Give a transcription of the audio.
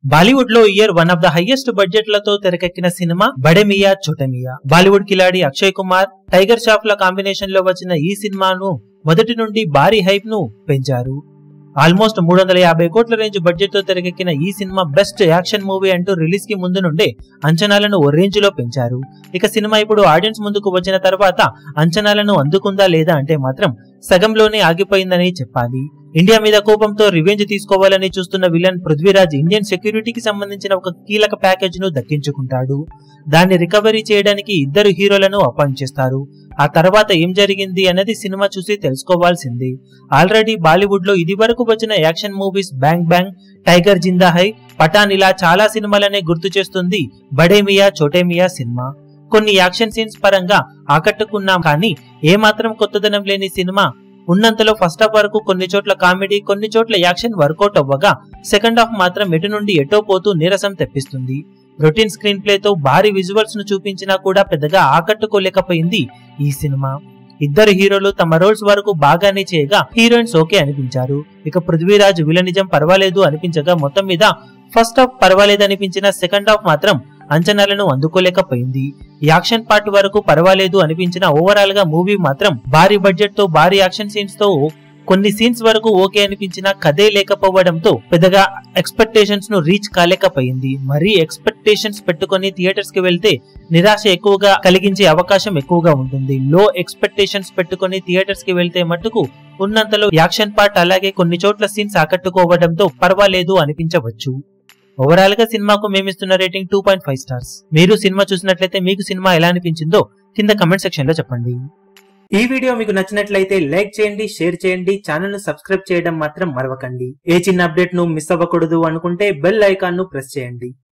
బాలీవుడ్ లో year one of the highest బడ్జెట్లతో తెరకెక్కిన సినిమా బడెమియా చోటమియా బాలీవుడ్ కిలాడి అక్షయ్ కుమార్ టైగర్ షాఫ్ ల కాంబినేషన్ లో వచ్చిన ఈ సినిమాను మొదటి నుండి భారీ హైప్ ను పెంచారు ఆల్మోస్ట్ మూడు వందల యాభై కోట్ల రేంజ్ బడ్జెట్ తో తెరకెక్కిన ఈ సినిమా బెస్ట్ యాక్షన్ మూవీ అంటూ రిలీజ్ కి ముందు నుండే అంచనాలను ఓ రేంజ్ లో పెంచారు ఇక సినిమా ఇప్పుడు ఆడియన్స్ ముందుకు వచ్చిన తర్వాత అంచనాలను అందుకుందా లేదా అంటే మాత్రం సగంలోనే ఆగిపోయిందని చెప్పాలి ఇండియా మీద కోపంతో రివెంజ్ తీసుకోవాలని చూస్తున్న విలన్ పృథ్వీరాజ్ ఇండియన్ సెక్యూరిటీకి సంబంధించిన ఒక కీలక ప్యాకేజ్ ను దక్కించుకుంటాడు దాన్ని రికవరీ చేయడానికి ఇద్దరు హీరోలను అపాయింట్ చేస్తారు ఆ తర్వాత ఏం జరిగింది అనేది సినిమా చూసి తెలుసుకోవాల్సింది ఆల్రెడీ బాలీవుడ్ లో ఇది వరకు వచ్చిన action movies Bang Bang Tiger Zinda Hai Pathaan ఇలా చాలా సినిమాలనే గుర్తు చేస్తుంది బడేమియా చోటేమియా సినిమా కొన్ని యాక్షన్ సీన్స్ పరంగా ఆకట్టుకున్నాం కానీ ఏమాత్రం కొత్తదనం లేని సినిమా ఉన్నంతలో ఫస్ట్ హాఫ్ వరకు కొన్ని చోట్ల కామెడీ కొన్ని చోట్ల యాక్షన్ వర్కౌట్ అవ్వగా సెకండ్ హాఫ్ మాత్రం ఎటు నుండి ఎటో పోతూ నీరసం తెప్పిస్తుంది రొటీన్ స్క్రీన్ ప్లేతో భారీ విజువల్స్ ను చూపించినా కూడా పెద్దగా ఆకట్టుకోలేకపోయింది ఈ సినిమా ఇద్దరు హీరోలు తమ రోల్స్ వరకు బాగానే చేయగా హీరోయిన్స్ ఓకే అనిపించారు ఇక పృథ్వీరాజ్ విలనిజం పర్వాలేదు అనిపించగా మొత్తం మీద ఫస్ట్ హాఫ్ పర్వాలేదు అనిపించిన సెకండ్ హాఫ్ మాత్రం అంచనాలను అందుకోలేకపోయింది యాక్షన్ పార్ట్ వరకు పర్వాలేదు అనిపించిన ఓవరాల్ గా మూవీ మాత్రం భారీ బడ్జెట్ తో భారీ యాక్షన్ సీన్స్ తో కొన్ని సీన్స్ వరకు ఓకే అనిపించిన కథే లేకపోవడంతో పెద్దగా ఎక్స్పెక్టేషన్స్ ను రీచ్ కాలేకపోయింది మరీ ఎక్స్పెక్టేషన్స్ పెట్టుకొని థియేటర్స్ కి వెళ్తే నిరాశ ఎక్కువగా కలిగించే అవకాశం ఎక్కువగా ఉంటుంది లో ఎక్స్పెక్టేషన్స్ పెట్టుకొని థియేటర్స్ కి వెళ్తే మట్టుకు ఉన్నంతలో యాక్షన్ పార్ట్ అలాగే కొన్ని చోట్ల సీన్స్ ఆకట్టుకోవడంతో పర్వాలేదు అనిపించవచ్చు ఓవరాల్ గా సినిమాకు మేమిస్తున్న rating two point five stars మీరు సినిమా చూసినట్లయితే మీకు సినిమా ఎలా అనిపించిందో కింద కమెంట్ సెక్షన్ లో చెప్పండి ఈ వీడియో మీకు నచ్చినట్లయితే లైక్ చేయండి షేర్ చేయండి ఛానల్ ను సబ్స్క్రైబ్ చేయడం మాత్రం మరవకండి ఏ చిన్న అప్డేట్ ను మిస్ అవ్వకూడదు అనుకుంటే బెల్ ఐకాన్ ను ప్రెస్ చేయండి